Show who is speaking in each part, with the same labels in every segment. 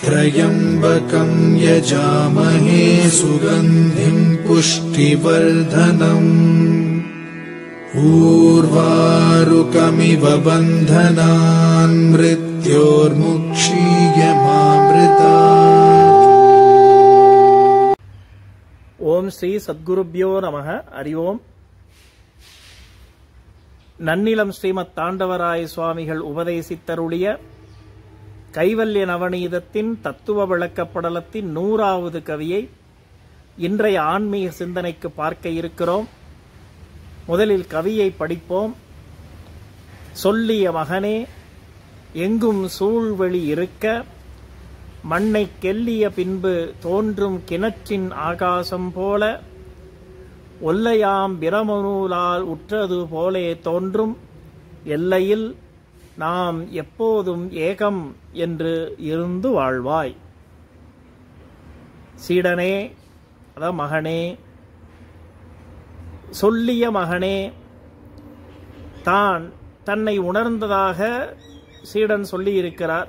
Speaker 1: त्र्यम्बकम् यजामहे सुगन्धिम् पुष्टिवर्धनम् ऊर्वारुकमिव बन्धनान् मृत्योर्मुक्षीयमामृता
Speaker 2: ஓம் ஸ்ரீ சத்குருப்யோ நமக ஹரி ஓம் நன்னிலம் ஸ்ரீமத் தாண்டவராய சுவாமிகள் உபதேசித்தருளிய கைவல்ய நவநீதத்தின் தத்துவ விளக்கப்படலத்தின் நூறாவது கவியை இன்றைய ஆன்மீக சிந்தனைக்கு பார்க்க இருக்கிறோம் முதலில் கவியை படிப்போம் சொல்லிய மகனே எங்கும் சூழ்வெளி இருக்க மண்ணை கெல்லிய பின்பு தோன்றும் கிணற்றின் ஆகாசம் போல ஒல்லையாம் பிரமநூலால் உற்றது போலே தோன்றும் எல்லையில் நாம் எப்போதும் ஏகம் என்று இருந்து வாழ்வாய் சீடனே அதான் மகனே சொல்லிய மகனே தான் தன்னை உணர்ந்ததாக சீடன் சொல்லியிருக்கிறார்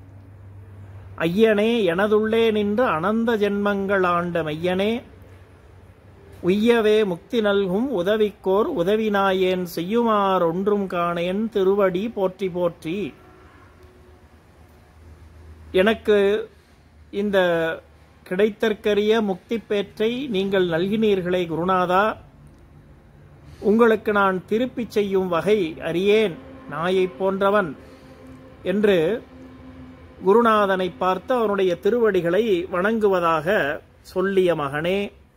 Speaker 2: ஐயனே எனதுள்ளே நின்று அனந்த ஜென்மங்கள் ஆண்ட மையனே உய்யவே முக்தி நல்கும் உதவிக்கோர் உதவினாயேன் செய்யுமார் ஒன்றும் காணேன் திருவடி போற்றி போற்றி எனக்கு இந்த கிடைத்தற்கரிய முக்தி பேற்றை நீங்கள் நல்கினீர்களே குருநாதா உங்களுக்கு நான் திருப்பிச் செய்யும் வகை அறியேன் நாயைப் போன்றவன் என்று குருநாதனை பார்த்து அவனுடைய திருவடிகளை வணங்குவதாக சொல்லிய மகனே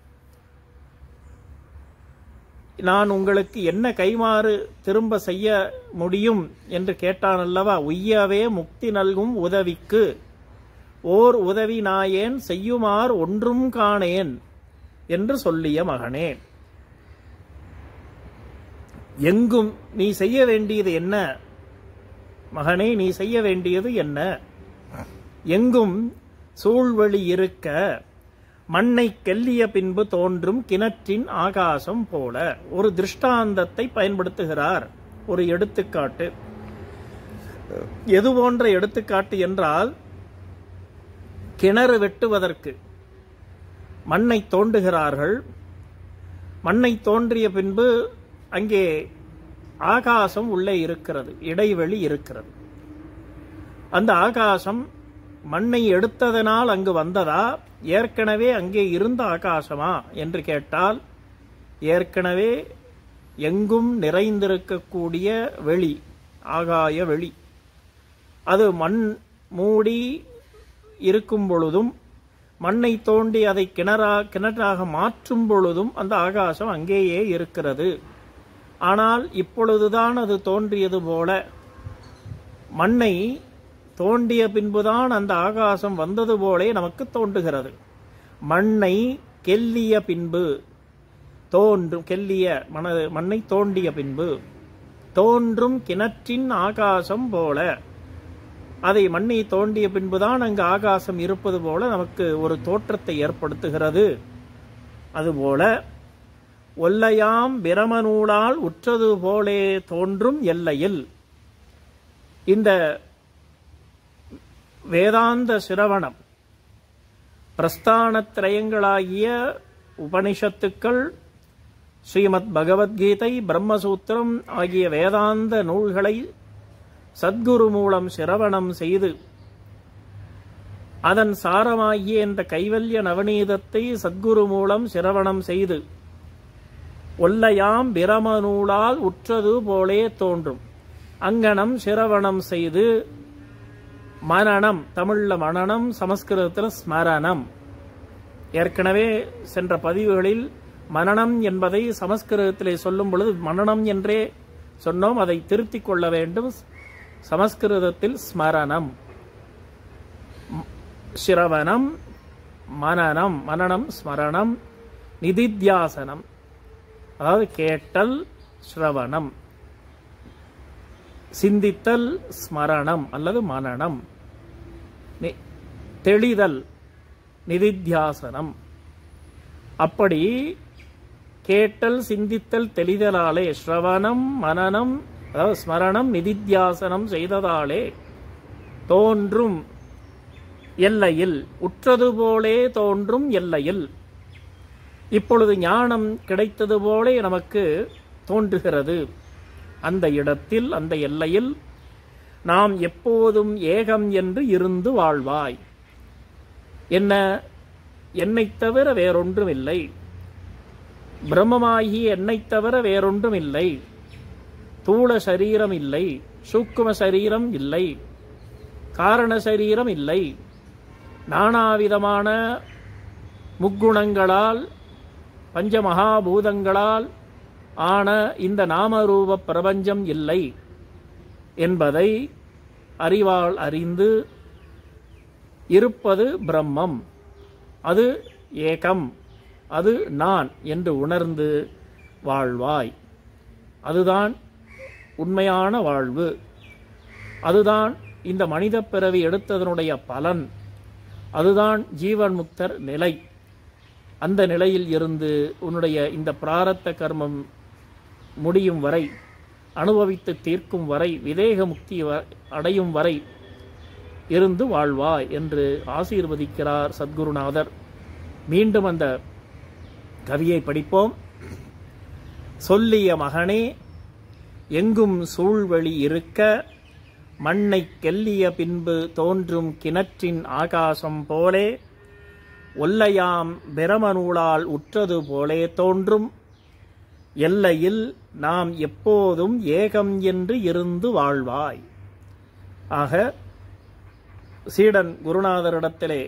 Speaker 2: நான் உங்களுக்கு என்ன கைமாறு திரும்ப செய்ய முடியும் என்று கேட்டான் அல்லவா உய்யவே முக்தி நல்கும் உதவிக்கு ஓர் உதவி நாயேன் செய்யுமார் ஒன்றும் காணேன் என்று சொல்லிய மகனே எங்கும் நீ செய்ய வேண்டியது என்ன மகனே நீ செய்ய வேண்டியது என்ன எங்கும் சூழ்வெளி இருக்க மண்ணை கெல்லிய பின்பு தோன்றும் கிணற்றின் ஆகாசம் போல ஒரு திருஷ்டாந்தத்தை பயன்படுத்துகிறார் ஒரு எடுத்துக்காட்டு எது போன்ற எடுத்துக்காட்டு என்றால் கிணறு வெட்டுவதற்கு மண்ணை தோண்டுகிறார்கள் மண்ணை தோன்றிய பின்பு அங்கே ஆகாசம் உள்ளே இருக்கிறது இடைவெளி இருக்கிறது அந்த ஆகாசம் மண்ணை எடுத்ததனால் அங்கு வந்ததா ஏற்கனவே அங்கே இருந்த ஆகாசமா என்று கேட்டால் ஏற்கனவே எங்கும் நிறைந்திருக்கக்கூடிய வெளி ஆகாய வெளி அது மண் மூடி இருக்கும் பொழுதும் மண்ணை தோண்டி அதை கிணறா கிணற்றாக மாற்றும் பொழுதும் அந்த ஆகாசம் அங்கேயே இருக்கிறது ஆனால் இப்பொழுதுதான் அது தோன்றியது போல மண்ணை தோண்டிய பின்புதான் அந்த ஆகாசம் வந்தது போலே நமக்கு தோன்றுகிறது மண்ணை கெல்லிய பின்பு தோன்றும் கெல்லிய மன மண்ணை தோண்டிய பின்பு தோன்றும் கிணற்றின் ஆகாசம் போல அதை மண்ணை தோண்டிய பின்புதான் அங்கு ஆகாசம் இருப்பது போல நமக்கு ஒரு தோற்றத்தை ஏற்படுத்துகிறது அதுபோல ஒல்லையாம் பிரமநூலால் உற்றது போலே தோன்றும் எல்லையில் இந்த வேதாந்த சிரவணம் பிரஸ்தானத்திரயங்களாகிய உபனிஷத்துக்கள் ஸ்ரீமத் பகவத்கீதை பிரம்மசூத்திரம் ஆகிய வேதாந்த நூல்களை சத்குரு மூலம் சிரவணம் செய்து அதன் சாரமாகிய இந்த கைவல்ய நவநீதத்தை சத்குரு மூலம் சிரவணம் செய்து ஒல்லையாம் பிரமநூலால் உற்றது போலே தோன்றும் அங்கனம் சிரவணம் செய்து மனனம் தமிழ்ல மனனம் சமஸ்கிருதத்தில் ஸ்மரணம் ஏற்கனவே சென்ற பதிவுகளில் மனனம் என்பதை சமஸ்கிருதத்திலே சொல்லும் பொழுது மனனம் என்றே சொன்னோம் அதை திருத்திக் கொள்ள வேண்டும் சமஸ்கிருதத்தில் ஸ்மரணம் சிரவணம் மனனம் மனனம் ஸ்மரணம் நிதித்தியாசனம் அதாவது கேட்டல் ஸ்ரவணம் சிந்தித்தல் ஸ்மரணம் அல்லது மனனம் நி- தெளிதல் நிதித்தியாசனம் அப்படி கேட்டல் சிந்தித்தல் தெளிதலாலே ஸ்ரவணம் மனனம் அதாவது ஸ்மரணம் நிதித்தியாசனம் செய்ததாலே தோன்றும் எல்லையில் உற்றது போலே தோன்றும் எல்லையில் இப்பொழுது ஞானம் கிடைத்தது போலே நமக்கு தோன்றுகிறது அந்த இடத்தில் அந்த எல்லையில் நாம் எப்போதும் ஏகம் என்று இருந்து வாழ்வாய் என்ன என்னைத் தவிர வேறொன்றும் இல்லை பிரம்மமாகி என்னைத் தவிர வேறொன்றும் இல்லை தூள சரீரம் இல்லை சூக்கும சரீரம் இல்லை காரண சரீரம் இல்லை நானாவிதமான முக்குணங்களால் பஞ்சமகாபூதங்களால் ஆன இந்த நாமரூப பிரபஞ்சம் இல்லை என்பதை அறிவால் அறிந்து இருப்பது பிரம்மம் அது ஏகம் அது நான் என்று உணர்ந்து வாழ்வாய் அதுதான் உண்மையான வாழ்வு அதுதான் இந்த மனித பிறவி எடுத்ததனுடைய பலன் அதுதான் ஜீவன் முக்தர் நிலை அந்த நிலையில் இருந்து உன்னுடைய இந்த பிராரத்த கர்மம் முடியும் வரை அனுபவித்து தீர்க்கும் வரை விதேக முக்தி வ- அடையும் வரை இருந்து வாழ்வாய் என்று ஆசீர்வதிக்கிறார் சத்குருநாதர் மீண்டும் அந்த கவியை படிப்போம் சொல்லிய மகனே எங்கும் சூழ்வெளி இருக்க மண்ணை கெல்லிய பின்பு தோன்றும் கிணற்றின் ஆகாசம் போலே ஒல்லையாம் பிரமநூலால் உற்றது போலே தோன்றும் எல்லையில் நாம் எப்போதும் ஏகம் என்று இருந்து வாழ்வாய் ஆக சீடன் குருநாதரிடத்திலே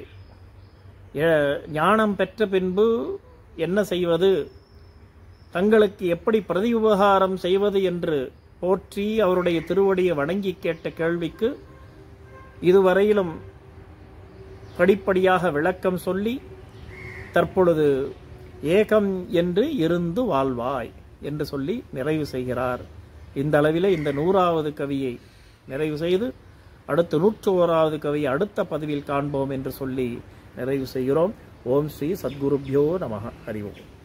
Speaker 2: எ- ஞானம் பெற்ற பின்பு என்ன செய்வது தங்களுக்கு எப்படி பிரதி உபகாரம் செய்வது என்று போற்றி அவருடைய திருவடியை வணங்கி கேட்ட கேள்விக்கு இதுவரையிலும் படிப்படியாக விளக்கம் சொல்லி தற்பொழுது ஏகம் என்று இருந்து வாழ்வாய் என்று சொல்லி நிறைவு செய்கிறார் இந்த அளவிலே இந்த நூறாவது கவியை நிறைவு செய்து அடுத்து நூற்று ஓராவது கவியை அடுத்த பதிவில் காண்போம் என்று சொல்லி நிறைவு செய்கிறோம் ஓம் ஸ்ரீ சத்குருப்யோ நமக ஹரி ஓம்